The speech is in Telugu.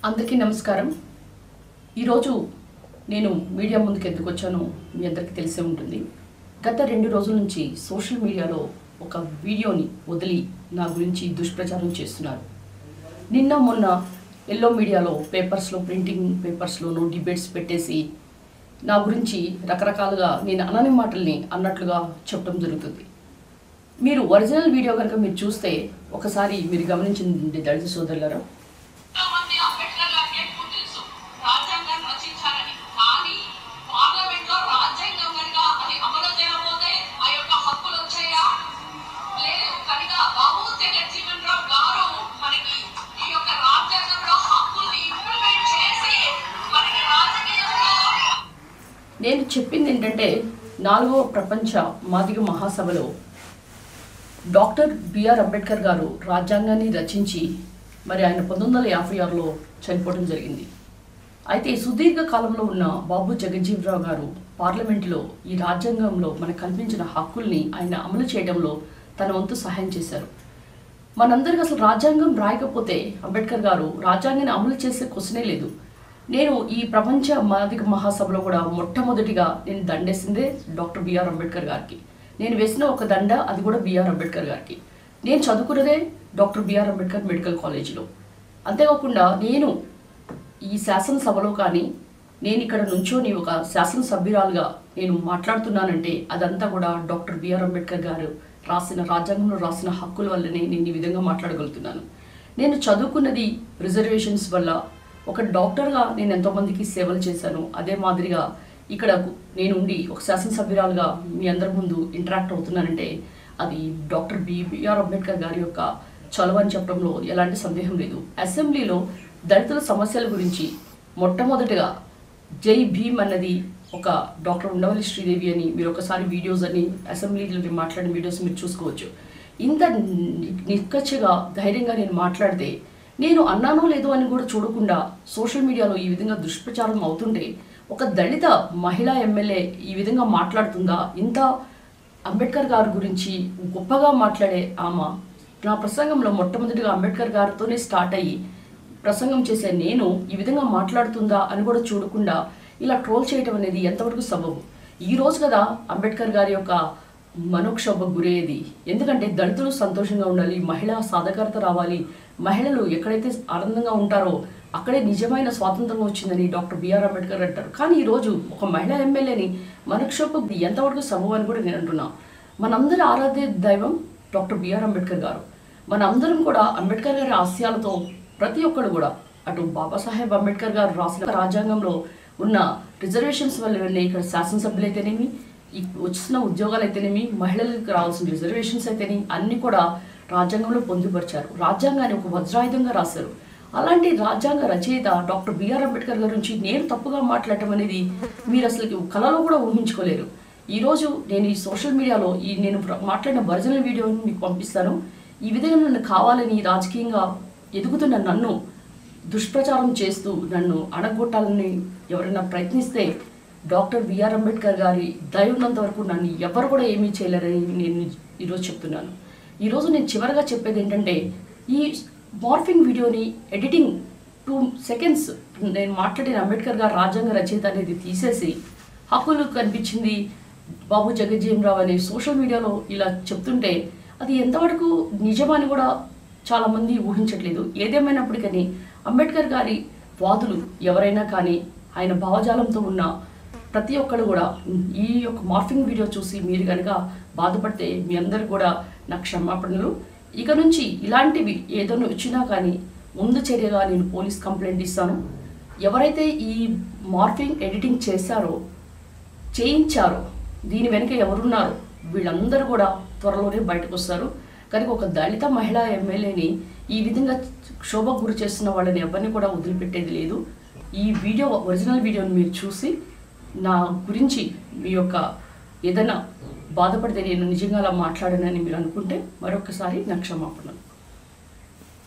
అందరికీ నమస్కారం ఈరోజు నేను మీడియా ముందుకు ఎందుకు వచ్చానో మీ అందరికీ తెలిసే ఉంటుంది గత రెండు రోజుల నుంచి సోషల్ మీడియాలో ఒక వీడియోని వదిలి నా గురించి దుష్ప్రచారం చేస్తున్నారు నిన్న మొన్న ఎల్లో మీడియాలో పేపర్స్లో ప్రింటింగ్ పేపర్స్లోనూ డిబేట్స్ పెట్టేసి నా గురించి రకరకాలుగా నేను అనని మాటల్ని అన్నట్లుగా చెప్పడం జరుగుతుంది మీరు ఒరిజినల్ వీడియో కనుక మీరు చూస్తే ఒకసారి మీరు గమనించింది దళిత సోదరులారా మంది అంబేద్కర్ గారికి ఎక్కువ తెలుసు రాజ్యాంగాన్ని రచించారని కానీ పార్లమెంట్ లో రాజ్యాంగం కనుక అది అమలు చేయకపోతే ఆ యొక్క హక్కులు వచ్చాయా లేదు కనుక బాబు జగజ్జీవన్ రావు గారు మనకి ఈ యొక్క రాజ్యాంగంలో హక్కుల్ని ఇంప్లిమెంట్ చేసి మనకి రాజకీయంలో నేను చెప్పింది ఏంటంటే నాలుగవ ప్రపంచ మాదిగ మహాసభలో డాక్టర్ బిఆర్ అంబేద్కర్ గారు రాజ్యాంగాన్ని రచించి మరి ఆయన పంతొమ్మిది వందల యాభై ఆరులో చనిపోవడం జరిగింది అయితే సుదీర్ఘ కాలంలో ఉన్న బాబు జగజ్జీవరావు గారు పార్లమెంటులో ఈ రాజ్యాంగంలో మనకు కల్పించిన హక్కుల్ని ఆయన అమలు చేయడంలో తన వంతు సహాయం చేశారు మనందరికి అసలు రాజ్యాంగం రాయకపోతే అంబేద్కర్ గారు రాజ్యాంగాన్ని అమలు చేసే క్వశ్చనే లేదు నేను ఈ ప్రపంచ మాదిక మహాసభలో కూడా మొట్టమొదటిగా నేను దండేసిందే డాక్టర్ బిఆర్ అంబేద్కర్ గారికి నేను వేసిన ఒక దండ అది కూడా బిఆర్ అంబేద్కర్ గారికి నేను చదువుకున్నదే డాక్టర్ బిఆర్ అంబేద్కర్ మెడికల్ కాలేజీలో అంతేకాకుండా నేను ఈ శాసనసభలో కానీ నేను ఇక్కడ నుంచోని ఒక శాసనసభ్యురాలుగా నేను మాట్లాడుతున్నానంటే అదంతా కూడా డాక్టర్ బిఆర్ అంబేద్కర్ గారు రాసిన రాజ్యాంగంలో రాసిన హక్కుల వల్లనే నేను ఈ విధంగా మాట్లాడగలుగుతున్నాను నేను చదువుకున్నది రిజర్వేషన్స్ వల్ల ఒక డాక్టర్గా నేను ఎంతోమందికి సేవలు చేశాను అదే మాదిరిగా ఇక్కడ నేను ఉండి ఒక శాసనసభ్యురాలుగా మీ అందరి ముందు ఇంటరాక్ట్ అవుతున్నానంటే అది డాక్టర్ బిఆర్ అంబేద్కర్ గారి యొక్క చొలవ అని చెప్పడంలో ఎలాంటి సందేహం లేదు అసెంబ్లీలో దళితుల సమస్యల గురించి మొట్టమొదటిగా జై భీమ్ అన్నది ఒక డాక్టర్ ఉండవల్లి శ్రీదేవి అని మీరు ఒకసారి వీడియోస్ అని అసెంబ్లీలో నేను మాట్లాడిన వీడియోస్ మీరు చూసుకోవచ్చు ఇంత ని- నిక్కచ్చిగా ధైర్యంగా నేను మాట్లాడితే నేను అన్నానో లేదో అని కూడా చూడకుండా సోషల్ మీడియాలో ఈ విధంగా దుష్ప్రచారం అవుతుంటే ఒక దళిత మహిళా ఎమ్మెల్యే ఈ విధంగా మాట్లాడుతుందా ఇంత అంబేద్కర్ గారి గురించి గొప్పగా మాట్లాడే ఆమె నా ప్రసంగంలో మొట్టమొదటిగా అంబేద్కర్ గారితోనే స్టార్ట్ అయ్యి ప్రసంగం చేసే నేను ఈ విధంగా మాట్లాడుతుందా అని కూడా చూడకుండా ఇలా ట్రోల్ చేయటం అనేది ఎంతవరకు సబబు ఈ రోజు కదా అంబేద్కర్ గారి యొక్క మనోక్షోభ గురయ్యేది ఎందుకంటే దళితులు సంతోషంగా ఉండాలి మహిళా సాధకారత రావాలి మహిళలు ఎక్కడైతే ఆనందంగా ఉంటారో అక్కడే నిజమైన స్వాతంత్రం వచ్చిందని డాక్టర్ బిఆర్ అంబేద్కర్ అంటారు కానీ ఈ రోజు ఒక మహిళా ఎమ్మెల్యేని మనక్షోభ ఎంతవరకు సబబు అని కూడా నేను అంటున్నా మనందరి ఆరాధ్య దైవం డాక్టర్ బిఆర్ అంబేద్కర్ గారు మనందరం కూడా అంబేద్కర్ గారి ఆశయాలతో ప్రతి ఒక్కరు కూడా అటు బాబాసాహెబ్ అంబేద్కర్ గారు రాసిన రాజ్యాంగంలో ఉన్న రిజర్వేషన్స్ వల్ల ఇక్కడ శాసనసభ్యులు అయితేనేమి ఈ వచ్చిన ఉద్యోగాలు అయితేనేమి మహిళలకు రావాల్సిన రిజర్వేషన్స్ అయితేనేమి అన్ని కూడా రాజ్యాంగంలో పొందుపరిచారు రాజ్యాంగాన్ని ఒక వజ్రాయుధంగా రాశారు అలాంటి రాజ్యాంగ రచయిత డాక్టర్ బిఆర్ అంబేద్కర్ గారి గురించి నేను తప్పుగా మాట్లాడటం అనేది మీరు అసలు కళలో కూడా ఊహించుకోలేరు ఈరోజు నేను ఈ సోషల్ మీడియాలో ఈ నేను మాట్లాడిన ఒరిజినల్ వీడియోని మీకు పంపిస్తాను ఈ విధంగా నన్ను కావాలని రాజకీయంగా ఎదుగుతున్న నన్ను దుష్ప్రచారం చేస్తూ నన్ను అణగొట్టాలని ఎవరైనా ప్రయత్నిస్తే డాక్టర్ బిఆర్ అంబేద్కర్ గారి దయ ఉన్నంత వరకు నన్ను ఎవరు కూడా ఏమీ చేయలేరని నేను ఈరోజు చెప్తున్నాను ఈరోజు నేను చివరగా చెప్పేది ఏంటంటే ఈ మార్ఫింగ్ వీడియోని ఎడిటింగ్ టూ సెకండ్స్ నేను మాట్లాడిన అంబేద్కర్ గారు రాజ్యాంగ రచయిత అనేది తీసేసి హక్కులు కనిపించింది బాబు జగజ్జీవన్ అనే సోషల్ మీడియాలో ఇలా చెప్తుంటే అది ఎంతవరకు నిజమని కూడా చాలామంది ఊహించట్లేదు ఏదేమైనప్పటికీ అంబేద్కర్ గారి వాదులు ఎవరైనా కానీ ఆయన భావజాలంతో ఉన్న ప్రతి ఒక్కరు కూడా ఈ యొక్క మార్ఫింగ్ వీడియో చూసి మీరు కనుక బాధపడితే మీ అందరు కూడా నా క్షమాపణలు ఇక నుంచి ఇలాంటివి ఏదైనా వచ్చినా కానీ ముందు చర్యగా నేను పోలీస్ కంప్లైంట్ ఇస్తాను ఎవరైతే ఈ మార్ఫింగ్ ఎడిటింగ్ చేశారో చేయించారో దీని వెనుక ఎవరున్నారో వీళ్ళందరూ కూడా త్వరలోనే బయటకు వస్తారు కనుక ఒక దళిత మహిళా ఎమ్మెల్యేని ఈ విధంగా క్షోభకు గురి చేస్తున్న వాళ్ళని ఎవరిని కూడా వదిలిపెట్టేది లేదు ఈ వీడియో ఒరిజినల్ వీడియోని మీరు చూసి నా గురించి మీ యొక్క ఏదైనా బాధపడితే నేను నిజంగా అలా మాట్లాడానని మీరు అనుకుంటే మరొకసారి నా క్షమాపణలు